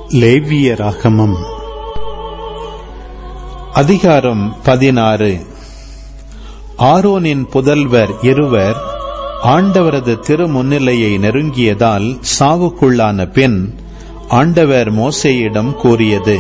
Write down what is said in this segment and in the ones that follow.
லேவியராகமம் அதிகாரம் பதினாறு ஆரோனின் புதல்வர் இருவர் ஆண்டவரது திருமுன்னிலையை நெருங்கியதால் சாவுக்குள்ளான பின் ஆண்டவர் மோசேயிடம் கூறியது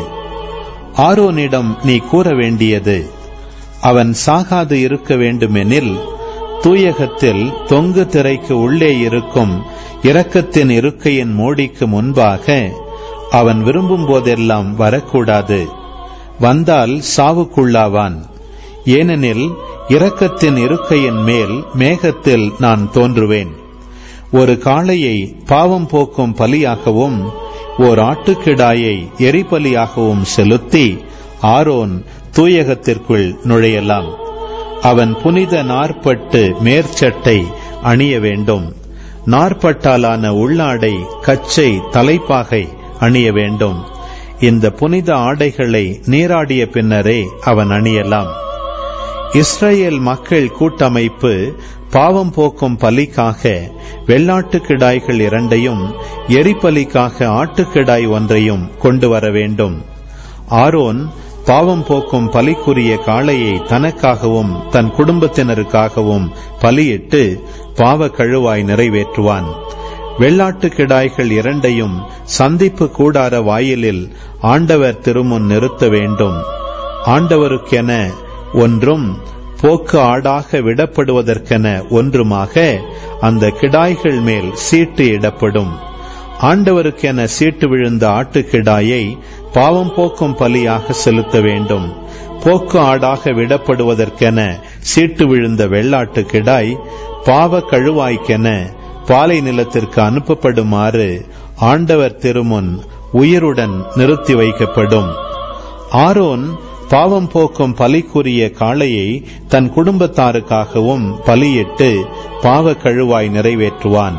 ஆரோனிடம் நீ கூற வேண்டியது அவன் சாகாது இருக்க வேண்டுமெனில் தூயகத்தில் தொங்கு திரைக்கு உள்ளே இருக்கும் இரக்கத்தின் இருக்கையின் மோடிக்கு முன்பாக அவன் விரும்பும் போதெல்லாம் வரக்கூடாது வந்தால் சாவுக்குள்ளாவான் ஏனெனில் இரக்கத்தின் இருக்கையின் மேல் மேகத்தில் நான் தோன்றுவேன் ஒரு காளையை பாவம் போக்கும் பலியாகவும் ஓர் ஆட்டுக்கிடாயை எரிபலியாகவும் செலுத்தி ஆரோன் தூயகத்திற்குள் நுழையலாம் அவன் புனித நாற்பட்டு மேற்சட்டை அணிய வேண்டும் நாற்பட்டாலான உள்ளாடை கச்சை தலைப்பாகை அணிய வேண்டும் இந்த புனித ஆடைகளை நீராடிய பின்னரே அவன் அணியலாம் இஸ்ரேல் மக்கள் கூட்டமைப்பு பாவம் போக்கும் பலிக்காக வெள்ளாட்டு கிடாய்கள் இரண்டையும் எரிபலிக்காக ஆட்டுக்கிடாய் ஒன்றையும் கொண்டு வர வேண்டும் ஆரோன் பாவம் போக்கும் பலிக்குரிய காளையை தனக்காகவும் தன் குடும்பத்தினருக்காகவும் பலியிட்டு பாவ கழுவாய் நிறைவேற்றுவான் வெள்ளாட்டு கிடாய்கள் இரண்டையும் சந்திப்பு கூடார வாயிலில் ஆண்டவர் திருமுன் நிறுத்த வேண்டும் ஆண்டவருக்கென ஒன்றும் போக்கு ஆடாக விடப்படுவதற்கென ஒன்றுமாக அந்த கிடாய்கள் மேல் சீட்டு இடப்படும் ஆண்டவருக்கென சீட்டு விழுந்த ஆட்டுக்கிடாயை பாவம் போக்கும் பலியாக செலுத்த வேண்டும் போக்கு ஆடாக விடப்படுவதற்கென சீட்டு விழுந்த வெள்ளாட்டு கிடாய் பாவ கழுவாய்க்கென பாலை நிலத்திற்கு அனுப்பப்படுமாறு ஆண்டவர் திருமுன் உயிருடன் நிறுத்தி வைக்கப்படும் ஆரோன் பாவம் போக்கும் பலிக்குரிய காளையை தன் குடும்பத்தாருக்காகவும் பலியிட்டு பாவ கழுவாய் நிறைவேற்றுவான்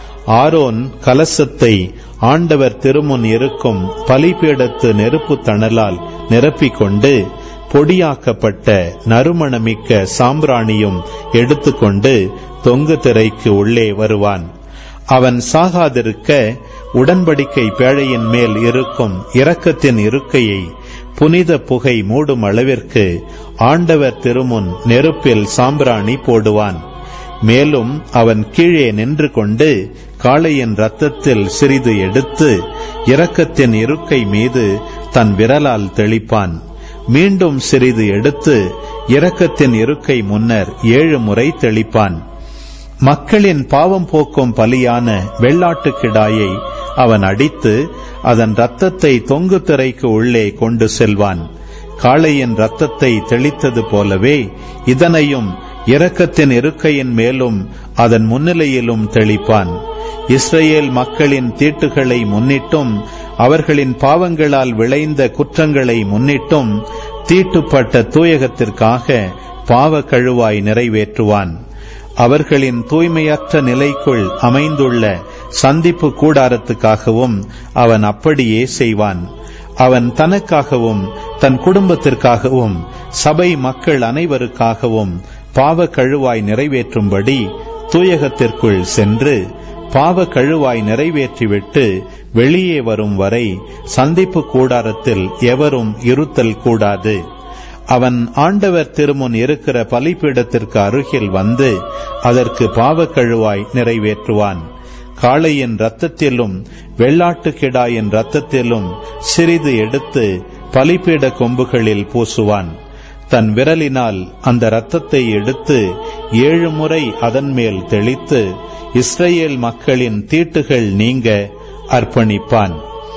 ஆரோன் கலசத்தை ஆண்டவர் திருமுன் இருக்கும் பலிபீடத்து நெருப்பு தணலால் நிரப்பிக்கொண்டு பொடியாக்கப்பட்ட நறுமணமிக்க சாம்பிராணியும் எடுத்துக்கொண்டு தொங்கு திரைக்கு உள்ளே வருவான் அவன் சாகாதிருக்க உடன்படிக்கை பேழையின் மேல் இருக்கும் இரக்கத்தின் இருக்கையை புனித புகை மூடும் அளவிற்கு ஆண்டவர் திருமுன் நெருப்பில் சாம்பிராணி போடுவான் மேலும் அவன் கீழே நின்று கொண்டு காளையின் ரத்தத்தில் சிறிது எடுத்து இரக்கத்தின் இருக்கை மீது தன் விரலால் தெளிப்பான் மீண்டும் சிறிது எடுத்து இரக்கத்தின் இருக்கை முன்னர் ஏழு முறை தெளிப்பான் மக்களின் பாவம் போக்கும் பலியான வெள்ளாட்டு கிடாயை அவன் அடித்து அதன் ரத்தத்தை தொங்கு திரைக்கு உள்ளே கொண்டு செல்வான் காளையின் ரத்தத்தை தெளித்தது போலவே இதனையும் இரக்கத்தின் இருக்கையின் மேலும் அதன் முன்னிலையிலும் தெளிப்பான் இஸ்ரேல் மக்களின் தீட்டுகளை முன்னிட்டும் அவர்களின் பாவங்களால் விளைந்த குற்றங்களை முன்னிட்டும் தீட்டுப்பட்ட தூயகத்திற்காக பாவ கழுவாய் நிறைவேற்றுவான் அவர்களின் தூய்மையற்ற நிலைக்குள் அமைந்துள்ள சந்திப்பு கூடாரத்துக்காகவும் அவன் அப்படியே செய்வான் அவன் தனக்காகவும் தன் குடும்பத்திற்காகவும் சபை மக்கள் அனைவருக்காகவும் பாவ கழுவாய் நிறைவேற்றும்படி தூயகத்திற்குள் சென்று பாவ கழுவாய் நிறைவேற்றிவிட்டு வெளியே வரும் வரை சந்திப்பு கூடாரத்தில் எவரும் இருத்தல் கூடாது அவன் ஆண்டவர் திருமுன் இருக்கிற பலிப்பீடத்திற்கு அருகில் வந்து அதற்கு பாவ கழுவாய் நிறைவேற்றுவான் காளையின் ரத்தத்திலும் வெள்ளாட்டு கிடாயின் ரத்தத்திலும் சிறிது எடுத்து பலிப்பீட கொம்புகளில் பூசுவான் தன் விரலினால் அந்த இரத்தத்தை எடுத்து ஏழு முறை அதன் மேல் தெளித்து இஸ்ரேல் மக்களின் தீட்டுகள் நீங்க அர்ப்பணிப்பான்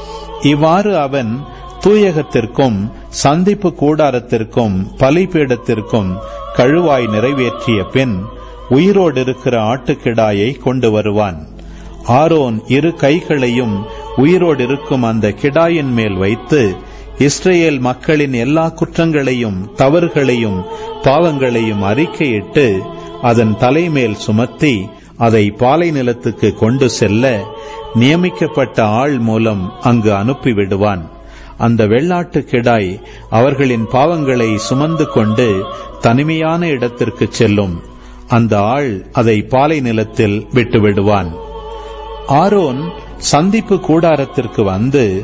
இவ்வாறு அவன் தூயகத்திற்கும் சந்திப்பு கூடாரத்திற்கும் பலிபீடத்திற்கும் கழுவாய் நிறைவேற்றிய பின் உயிரோடு இருக்கிற ஆட்டுக்கிடாயை கொண்டு வருவான் ஆரோன் இரு கைகளையும் உயிரோடு இருக்கும் அந்த கிடாயின் மேல் வைத்து இஸ்ரேல் மக்களின் எல்லா குற்றங்களையும் தவறுகளையும் பாவங்களையும் அறிக்கையிட்டு அதன் தலைமேல் சுமத்தி அதை பாலை நிலத்துக்கு கொண்டு செல்ல நியமிக்கப்பட்ட ஆள் மூலம் அங்கு அனுப்பிவிடுவான் அந்த வெள்ளாட்டு கிடாய் அவர்களின் பாவங்களை சுமந்து கொண்டு தனிமையான இடத்திற்கு செல்லும் அந்த ஆள் அதை பாலை நிலத்தில் விட்டுவிடுவான் ஆரோன் சந்திப்பு கூடாரத்திற்கு வந்து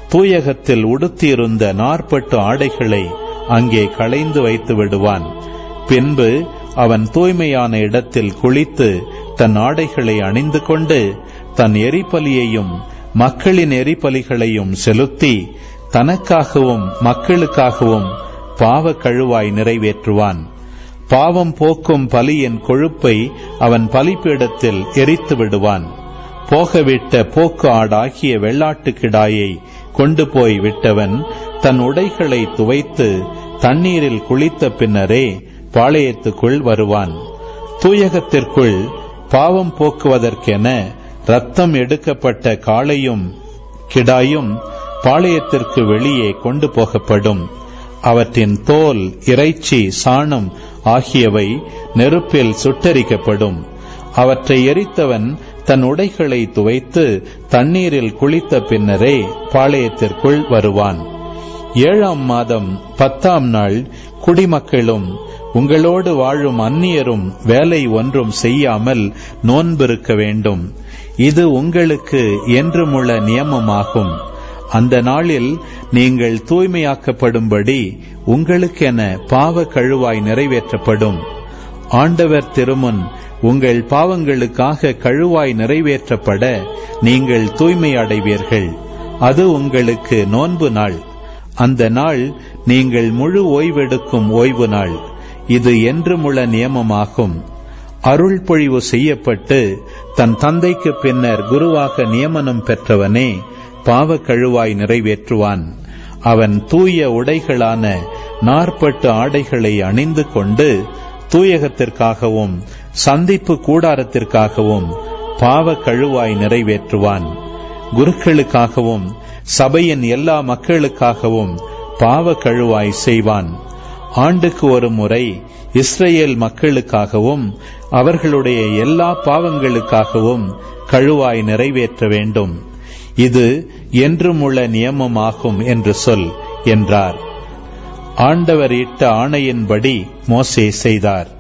தூயகத்தில் உடுத்தியிருந்த நாற்பட்டு ஆடைகளை அங்கே களைந்து வைத்து விடுவான் பின்பு அவன் தூய்மையான இடத்தில் குளித்து தன் ஆடைகளை அணிந்து கொண்டு தன் எரிபலியையும் மக்களின் எரிபலிகளையும் செலுத்தி தனக்காகவும் மக்களுக்காகவும் பாவ கழுவாய் நிறைவேற்றுவான் பாவம் போக்கும் பலியின் கொழுப்பை அவன் பலிப்பீடத்தில் எரித்து விடுவான் போகவிட்ட போக்கு ஆடாகிய வெள்ளாட்டு கிடாயை கொண்டு போய் விட்டவன் தன் உடைகளை துவைத்து தண்ணீரில் குளித்த பின்னரே பாளையத்துக்குள் வருவான் தூயகத்திற்குள் பாவம் போக்குவதற்கென ரத்தம் எடுக்கப்பட்ட காளையும் கிடாயும் பாளையத்திற்கு வெளியே கொண்டு போகப்படும் அவற்றின் தோல் இறைச்சி சாணம் ஆகியவை நெருப்பில் சுட்டரிக்கப்படும் அவற்றை எரித்தவன் தன் உடைகளை துவைத்து தண்ணீரில் குளித்த பின்னரே பாளையத்திற்குள் வருவான் ஏழாம் மாதம் பத்தாம் நாள் குடிமக்களும் உங்களோடு வாழும் அந்நியரும் வேலை ஒன்றும் செய்யாமல் நோன்பிருக்க வேண்டும் இது உங்களுக்கு என்றுமுள்ள நியமமாகும் அந்த நாளில் நீங்கள் தூய்மையாக்கப்படும்படி உங்களுக்கென பாவ கழுவாய் நிறைவேற்றப்படும் ஆண்டவர் திருமுன் உங்கள் பாவங்களுக்காக கழுவாய் நிறைவேற்றப்பட நீங்கள் தூய்மை அடைவீர்கள் அது உங்களுக்கு நோன்பு நாள் அந்த நாள் நீங்கள் முழு ஓய்வெடுக்கும் ஓய்வு நாள் இது என்றுமுள்ள நியமமாகும் அருள் பொழிவு செய்யப்பட்டு தன் தந்தைக்கு பின்னர் குருவாக நியமனம் பெற்றவனே பாவ கழுவாய் நிறைவேற்றுவான் அவன் தூய உடைகளான நாற்பட்டு ஆடைகளை அணிந்து கொண்டு தூயகத்திற்காகவும் சந்திப்பு கூடாரத்திற்காகவும் பாவ கழுவாய் நிறைவேற்றுவான் குருக்களுக்காகவும் சபையின் எல்லா மக்களுக்காகவும் பாவ கழுவாய் செய்வான் ஆண்டுக்கு ஒரு முறை இஸ்ரேல் மக்களுக்காகவும் அவர்களுடைய எல்லா பாவங்களுக்காகவும் கழுவாய் நிறைவேற்ற வேண்டும் இது என்றும் உள்ள நியமமாகும் என்று சொல் என்றார் ஆண்டவர் இட்ட ஆணையின்படி மோசே செய்தார்